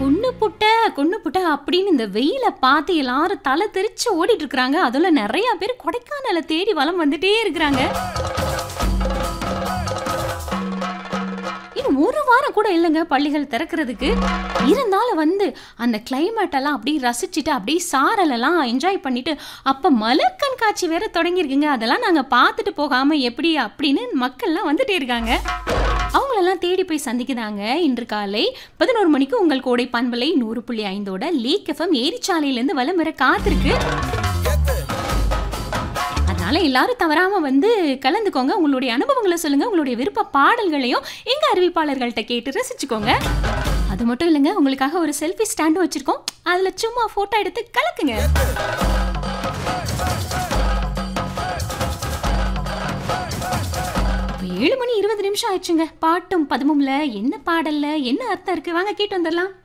கொன்னு புட்ட கொன்னு புட்ட அப்படின்னு இந்த வெயில பார்த்து எல்லாரும் தலை தெரிச்சு ஓடிட்டு இருக்காங்க அதுல நிறைய பேர் கொடைக்கானலை தேடி வலம் வந்துட்டே இருக்கிறாங்க இன்னும் ஒரு வாரம் கூட இல்லைங்க பள்ளிகள் திறக்கிறதுக்கு இருந்தாலும் வந்து அந்த climate எல்லாம் அப்படியே ரசிச்சுட்டு அப்படியே சாரலெல்லாம் என்ஜாய் பண்ணிட்டு அப்போ மலர் கண்காட்சி வேற தொடங்கியிருக்குங்க அதெல்லாம் நாங்கள் பார்த்துட்டு போகாம எப்படி அப்படின்னு மக்கள்லாம் வந்துட்டே இருக்காங்க அவங்களெல்லாம் தேடி போய் சந்திக்குதாங்க இன்று காலை பதினோரு மணிக்கு உங்கள் கோடை பண்பலை நூறு புள்ளி ஐந்தோட லீக் எஃப்எம் ஏரிச்சாலையிலேருந்து வலம் வர காத்திருக்கு அதனால எல்லாரும் தவறாம வந்து கலந்துக்கோங்க உங்களுடைய அனுபவங்களை சொல்லுங்க உங்களுடைய விருப்ப பாடல்களையும் எங்க அறிவிப்பாளர்கள்ட்ட கேட்டு ரசிச்சுக்கோங்க அது மட்டும் இல்லைங்க உங்களுக்காக ஒரு செல்ஃபி ஸ்டாண்டும் வச்சிருக்கோம் அதுல சும்மா போட்டோ எடுத்து கலக்குங்க இப்ப ஏழு மணி இருபது நிமிஷம் ஆயிடுச்சுங்க பாட்டும் பதமும்ல என்ன பாடல்ல என்ன அர்த்தம் இருக்கு வாங்க கேட்டு வந்துடலாம்